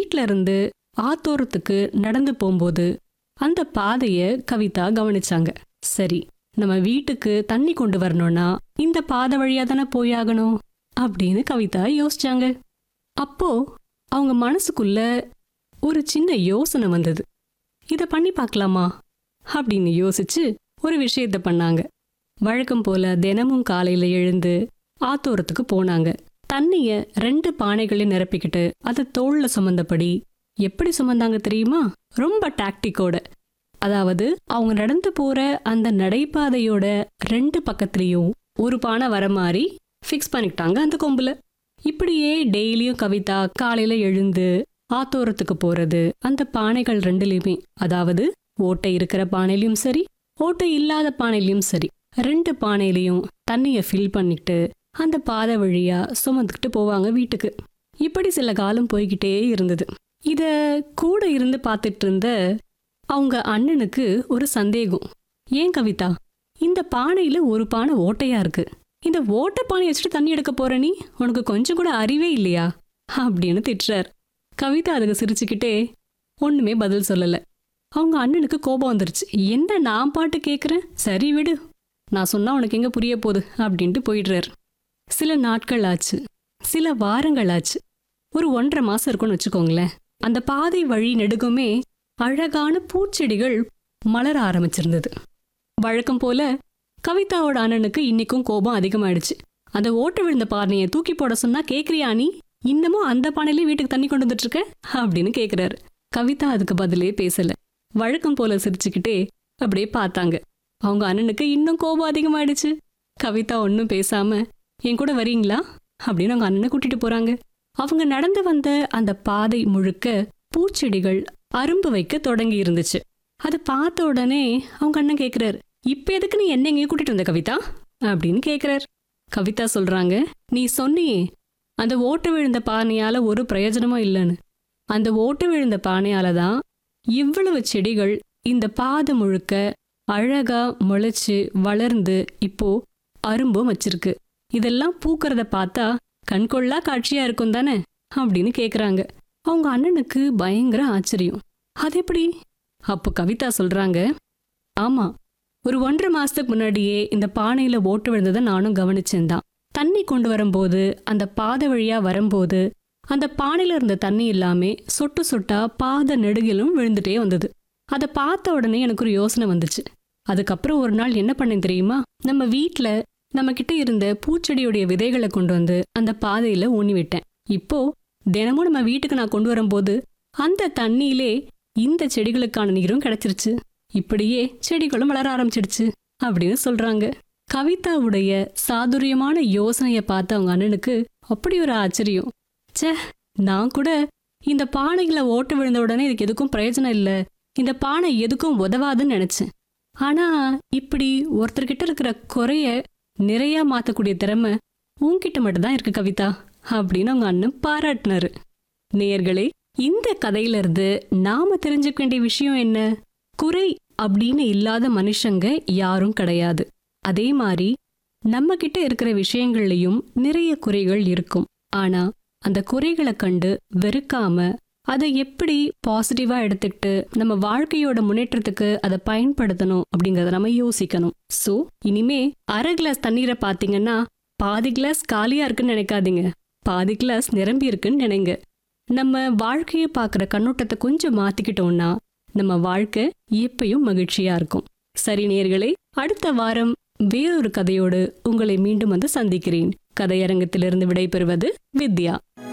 வீட்ல இருந்து ஆத்தோரத்துக்கு நடந்து போகும்போது அந்த பாதைய கவிதா கவனிச்சாங்க சரி நம்ம வீட்டுக்கு தண்ணி கொண்டு வரணும்னா இந்த பாதை வழியா தானே போயாகணும் அப்படின்னு கவிதா யோசிச்சாங்க அப்போ அவங்க மனசுக்குள்ள ஒரு சின்ன யோசனை வந்தது இத பண்ணி பார்க்கலாமா அப்படின்னு யோசிச்சு ஒரு விஷயத்த பண்ணாங்க வழக்கம் போல தினமும் காலையில எழுந்து ஆத்தோரத்துக்கு போனாங்க தண்ணிய ரெண்டு பானைகளையும் நிரப்பிக்கிட்டு அதை தோல்ல சுமந்தபடி எப்படி சுமந்தாங்க தெரியுமா ரொம்ப டாக்டிக்கோட அதாவது அவங்க நடந்து போற அந்த நடைபாதையோட ரெண்டு பக்கத்துலயும் ஒரு பானை வர மாதிரி ஃபிக்ஸ் பண்ணிக்கிட்டாங்க அந்த கொம்புல இப்படியே டெய்லியும் கவிதா காலையில எழுந்து ஆத்தோரத்துக்கு போறது அந்த பானைகள் ரெண்டுலயுமே அதாவது ஓட்டை இருக்கிற பானையிலயும் சரி ஓட்டை இல்லாத பானையிலயும் சரி ரெண்டு பானையிலையும் தண்ணிய ஃபில் பண்ணிட்டு அந்த பாதை வழியா சுமந்துக்கிட்டு போவாங்க வீட்டுக்கு இப்படி சில காலம் போய்கிட்டே இருந்தது இத கூட இருந்து பார்த்துட்டு இருந்த அவங்க அண்ணனுக்கு ஒரு சந்தேகம் ஏன் கவிதா இந்த பானையில ஒரு பானை ஓட்டையா இருக்கு இந்த ஓட்டை பானை வச்சுட்டு தண்ணி எடுக்க போற நீ உனக்கு கொஞ்சம் கூட அறிவே இல்லையா அப்படின்னு திட்டுறார் கவிதா அதுக்கு சிரிச்சுக்கிட்டே ஒண்ணுமே பதில் சொல்லல அவங்க அண்ணனுக்கு கோபம் வந்துருச்சு என்ன நான் பாட்டு கேக்குறேன் சரி விடு நான் சொன்னா உனக்கு எங்க புரிய போகுது அப்படின்ட்டு போயிடுறார் சில நாட்கள் ஆச்சு சில வாரங்கள் ஆச்சு ஒரு ஒன்றரை மாசம் இருக்கும்னு வச்சுக்கோங்களேன் அந்த பாதை வழி நெடுகுமே அழகான பூச்செடிகள் மலர ஆரம்பிச்சிருந்தது வழக்கம் போல கவிதாவோட அண்ணனுக்கு இன்னைக்கும் கோபம் அதிகமாயிடுச்சு அந்த ஓட்டு விழுந்த பானையை தூக்கி போட சொன்னா கேக்குறியா நீ இன்னமும் அந்த பானையிலே வீட்டுக்கு தண்ணி கொண்டு வந்துட்டு இருக்க அப்படின்னு கேக்குறாரு கவிதா அதுக்கு பதிலே பேசல வழக்கம் போல சிரிச்சுக்கிட்டே அப்படியே பார்த்தாங்க அவங்க அண்ணனுக்கு இன்னும் கோபம் அதிகமாயிடுச்சு கவிதா ஒன்றும் பேசாம என் கூட வரீங்களா அப்படின்னு அவங்க அண்ணனை கூட்டிட்டு போறாங்க அவங்க நடந்து வந்த அந்த பாதை முழுக்க பூச்செடிகள் அரும்பு வைக்க தொடங்கி இருந்துச்சு அதை பார்த்த உடனே அவங்க அண்ணன் கேக்குறாரு இப்ப எதுக்கு நீ என்ன எங்கேயும் கூட்டிட்டு வந்த கவிதா அப்படின்னு கேக்குறாரு கவிதா சொல்றாங்க நீ சொன்னியே அந்த ஓட்டு விழுந்த பானையால ஒரு பிரயோஜனமும் இல்லைன்னு அந்த ஓட்டு விழுந்த பானையால தான் இவ்வளவு செடிகள் இந்த பாதை முழுக்க அழகா முளைச்சு வளர்ந்து இப்போ அரும்பும் வச்சிருக்கு இதெல்லாம் பூக்கறத பார்த்தா கண்கொள்ளா காட்சியா இருக்கும் தானே அப்படின்னு கேக்குறாங்க அவங்க அண்ணனுக்கு பயங்கர ஆச்சரியம் அது எப்படி அப்போ கவிதா சொல்றாங்க ஆமா ஒரு ஒன்றரை மாசத்துக்கு முன்னாடியே இந்த பானையில ஓட்டு விழுந்ததை நானும் கவனிச்சேன் தான் தண்ணி கொண்டு வரும்போது அந்த பாதை வழியா வரும்போது அந்த பானையில இருந்த தண்ணி எல்லாமே சொட்டு சொட்டா பாத நெடுகிலும் விழுந்துட்டே வந்தது அதை பார்த்த உடனே எனக்கு ஒரு யோசனை வந்துச்சு அதுக்கப்புறம் ஒரு நாள் என்ன பண்ணேன் தெரியுமா நம்ம வீட்ல நம்ம கிட்ட இருந்த பூச்செடியுடைய விதைகளை கொண்டு வந்து அந்த பாதையில ஊனி விட்டேன் இப்போ தினமும் நம்ம வீட்டுக்கு நான் கொண்டு வரும்போது அந்த தண்ணியிலே இந்த செடிகளுக்கான நீரும் கிடைச்சிருச்சு இப்படியே செடிகளும் வளர ஆரம்பிச்சிடுச்சு அப்படின்னு சொல்றாங்க கவிதாவுடைய சாதுரியமான யோசனையை பார்த்த அவங்க அண்ணனுக்கு அப்படி ஒரு ஆச்சரியம் ச்சே நான் கூட இந்த பானைகளை ஓட்டு விழுந்த உடனே இதுக்கு எதுக்கும் பிரயோஜனம் இல்லை இந்த பானை எதுக்கும் உதவாதுன்னு நினைச்சேன் ஆனா இப்படி ஒருத்தர்கிட்ட இருக்கிற குறைய நிறைய மாத்தக்கூடிய திறமை உன்கிட்ட மட்டும்தான் இருக்கு கவிதா அப்படின்னு அவங்க அண்ணன் பாராட்டினாரு நேயர்களே இந்த கதையில இருந்து நாம தெரிஞ்சுக்க வேண்டிய விஷயம் என்ன குறை அப்படின்னு இல்லாத மனுஷங்க யாரும் கிடையாது அதே மாதிரி நம்ம கிட்ட இருக்கிற விஷயங்கள்லயும் நிறைய குறைகள் இருக்கும் ஆனா அந்த குறைகளை கண்டு வெறுக்காம அதை எப்படி பாசிட்டிவா எடுத்துக்கிட்டு நம்ம வாழ்க்கையோட முன்னேற்றத்துக்கு அதை பயன்படுத்தணும் அப்படிங்கறத நம்ம யோசிக்கணும் சோ இனிமே அரை கிளாஸ் தண்ணீரை பாத்தீங்கன்னா பாதி கிளாஸ் காலியா இருக்குன்னு நினைக்காதீங்க பாதி கிளாஸ் நிரம்பி இருக்குன்னு நினைங்க நம்ம வாழ்க்கையை பார்க்குற கண்ணோட்டத்தை கொஞ்சம் மாத்திக்கிட்டோம்னா நம்ம வாழ்க்கை எப்பயும் மகிழ்ச்சியா இருக்கும் சரி நேர்களே அடுத்த வாரம் வேறொரு கதையோடு உங்களை மீண்டும் வந்து சந்திக்கிறேன் கதையரங்கத்திலிருந்து விடைபெறுவது வித்யா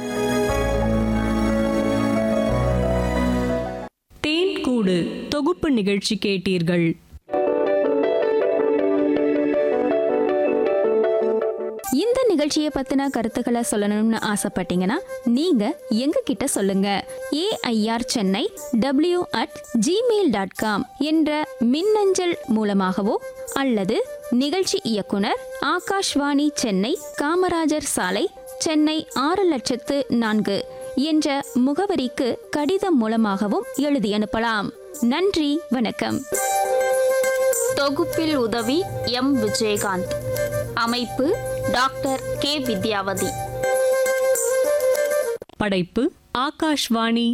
தேன் கூடு தொகுப்பு நிகழ்ச்சி கேட்டீர்கள் இந்த நிகழ்ச்சியை பத்தின கருத்துக்களை சொல்லணும்னு ஆசைப்பட்டீங்கன்னா நீங்க எங்க கிட்ட சொல்லுங்க AIR Chennai W at Gmail dot com என்ற மின்னஞ்சல் மூலமாகவோ அல்லது நிகழ்ச்சி இயக்குனர் ஆகாஷ்வாணி சென்னை காமராஜர் சாலை சென்னை ஆறு லட்சத்து நான்கு என்ற முகவரிக்கு கடிதம் மூலமாகவும் எழுதி அனுப்பலாம் நன்றி வணக்கம் தொகுப்பில் உதவி எம் விஜயகாந்த் அமைப்பு டாக்டர் கே வித்யாவதி படைப்பு ஆகாஷ்வாணி